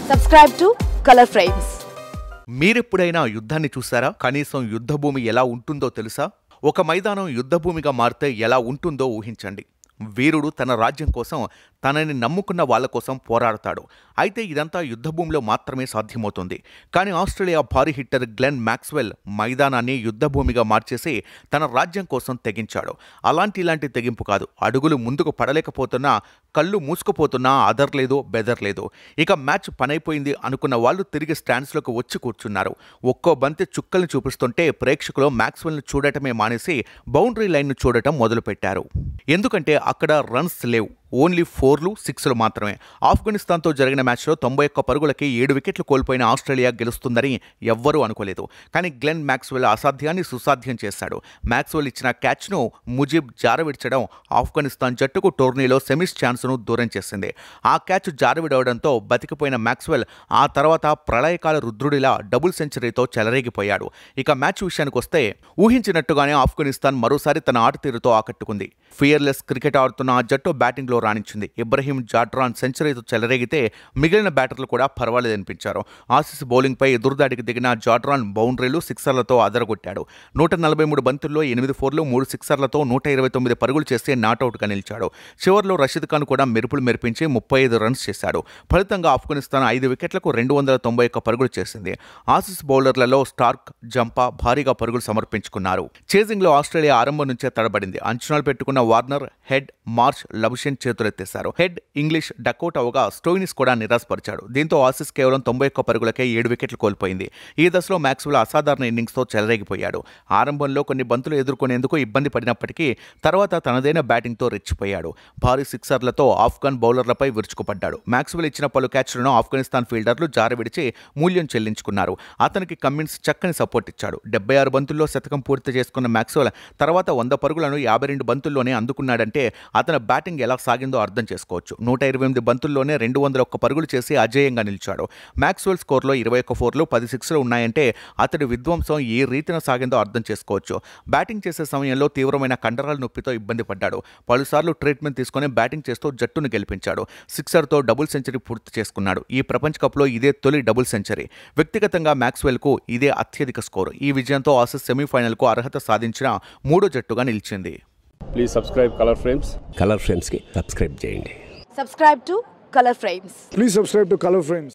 Subscribe to Color Frames. మీరెప్పుడైనా యుద్ధాన్ని చూసారా కనీసం యుద్ధభూమి ఎలా ఉంటుందో తెలుసా ఒక మైదానం యుద్ధభూమిగా మారితే ఎలా ఉంటుందో ఊహించండి వీరుడు తన రాజ్యం కోసం తనని నమ్ముకున్న వాళ్ళ కోసం పోరాడతాడు అయితే ఇదంతా యుద్ధభూమిలో మాత్రమే సాధ్యమవుతుంది కానీ ఆస్ట్రేలియా భారీ హిట్టర్ గ్లెన్ మ్యాక్స్వెల్ మైదానాన్ని యుద్ధభూమిగా మార్చేసి తన రాజ్యం కోసం తెగించాడు అలాంటి ఇలాంటి తెగింపు కాదు అడుగులు ముందుకు పడలేకపోతున్నా కళ్ళు మూసుకుపోతున్నా అదర్లేదు బెదర్లేదు ఇక మ్యాచ్ పనైపోయింది అనుకున్న వాళ్ళు తిరిగి స్టాండ్స్లోకి వచ్చి కూర్చున్నారు ఒక్కో బంతి చుక్కల్ని చూపిస్తుంటే ప్రేక్షకులు మ్యాక్స్వెల్ని చూడటమే మానేసి బౌండరీ లైన్ను చూడటం మొదలుపెట్టారు ఎందుకంటే అక్కడ రన్స్ లేవు ఓన్లీ ఫోర్లు సిక్స్లు మాత్రమే ఆఫ్ఘనిస్తాన్తో జరిగిన మ్యాచ్లో తొంభై ఒక్క పరుగులకి ఏడు వికెట్లు కోల్పోయిన ఆస్ట్రేలియా గెలుస్తుందని ఎవ్వరూ అనుకోలేదు కానీ గ్లెన్ మ్యాక్స్వెల్ అసాధ్యాన్ని సుసాధ్యం చేశాడు మ్యాక్స్వెల్ ఇచ్చిన క్యాచ్ను ముజీబ్ జారవిడ్చడం ఆఫ్ఘనిస్తాన్ జట్టుకు టోర్నీలో సెమీస్ ఛాన్స్ను దూరం చేసింది ఆ క్యాచ్ జారవిడవడంతో బతికిపోయిన మ్యాక్స్వెల్ ఆ తర్వాత ప్రళయకాల రుద్రుడిలా డబుల్ సెంచరీతో చెలరేగిపోయాడు ఇక మ్యాచ్ విషయానికి వస్తే ఊహించినట్టుగానే ఆఫ్ఘనిస్తాన్ మరోసారి తన ఆటతీరుతో ఆకట్టుకుంది ఫియర్లెస్ క్రికెట్ ఆడుతున్న ఆ జట్టు బ్యాటింగ్లో రాణించింది ఇబ్రహీం జాడ్రాన్ సెంచరీతో చెలరేగితే మిగిలిన బ్యాటర్లు కూడా పర్వాలేదనిపించారు ఆసీస్ బౌలింగ్పై ఎదురుదాడికి దిగిన జాడ్రాన్ బౌండరీలు సిక్సర్లతో అదరగొట్టాడు నూట నలభై మూడు బంతుల్లో ఎనిమిది ఫోర్లు మూడు సిక్సర్లతో నూట ఇరవై తొమ్మిది పరుగులు చేసి నాటౌట్గా నిలిచాడు చివరిలో రషీద్ ఖాన్ కూడా మెరుపులు మెరిపించి ముప్పై ఐదు రన్స్ చేశాడు ఫలితంగా ఆఫ్ఘనిస్తాన్ ఐదు వికెట్లకు రెండు వందల తొంభై ఒక్క పరుగులు చేసింది ఆసీస్ బౌలర్లలో స్టార్క్ జంపా భారీగా పరుగులు సమర్పించుకున్నారు చేజింగ్లో ఆస్ట్రేలియా ఆరంభం నుంచే తడబడింది అంచనాలు పెట్టుకున్న వార్నర్ హెడ్ మార్చ్ లబుషెన్ చేతులెత్తేశారు హెడ్ ఇంగ్లీష్ డకోట్ అవగా స్టోయినిస్ కూడా నిరాశపరిచాడు దీంతో ఆసీస్ కేవలం తొంభై ఒక్క పరుగులకే ఏడు వికెట్లు కోల్పోయింది ఈ దశలో మ్యాక్స్వెల్ అసాధారణ ఇన్నింగ్స్తో చెలరేగిపోయాడు ఆరంభంలో కొన్ని బంతులు ఎదుర్కొనేందుకు ఇబ్బంది పడినప్పటికీ తర్వాత తనదైన బ్యాటింగ్తో రెచ్చిపోయాడు భారీ సిక్సర్లతో ఆఫ్ఘన్ బౌలర్లపై విరుచుకుపడ్డాడు మ్యాక్స్వెల్ ఇచ్చిన పలు క్యాచ్లను ఆఫ్ఘనిస్తాన్ ఫీల్డర్లు జారవిడిచి మూల్యం చెల్లించుకున్నారు అతనికి కమ్మిన్స్ చక్కని సపోర్ట్ ఇచ్చాడు డెబ్బై ఆరు బంతుల్లో శతకం పూర్తి చేసుకున్న మ్యాక్స్వెల్ తర్వాత వంద పరుగులను యాభై రెండు బంతుల్లోనే అందుకున్నాడంటే అతని బ్యాటింగ్ ఎలా సాగిందో అర్థం చేసుకోవచ్చు నూట ఇరవై ఎనిమిది బంతుల్లోనే రెండు వందల ఒక్క పరుగులు చేసి అజేయంగా నిలిచాడు మ్యాక్స్వెల్ స్కోర్లో ఇరవై ఒక్క ఫోర్లు పది సిక్స్లు ఉన్నాయంటే అతడి విధ్వంసం ఏ రీతిన సాగిందో అర్థం చేసుకోవచ్చు బ్యాటింగ్ చేసే సమయంలో తీవ్రమైన కండరాల నొప్పితో ఇబ్బంది పడ్డాడు పలుసార్లు ట్రీట్మెంట్ తీసుకుని బ్యాటింగ్ చేస్తూ జట్టును గెలిపించాడు సిక్సర్తో డబుల్ సెంచరీ పూర్తి చేసుకున్నాడు ఈ ప్రపంచ కప్లో ఇదే తొలి డబుల్ సెంచరీ వ్యక్తిగతంగా మ్యాక్స్వెల్కు ఇదే అత్యధిక స్కోరు ఈ విజయంతో ఆసీస్ సెమీఫైనల్కు అర్హత సాధించిన మూడో జట్టుగా నిలిచింది please subscribe colour frames colour ఫ్రేమ్స్కి సబ్స్క్రైబ్ చేయండి Subscribe to Color Frames. Please subscribe to Color Frames.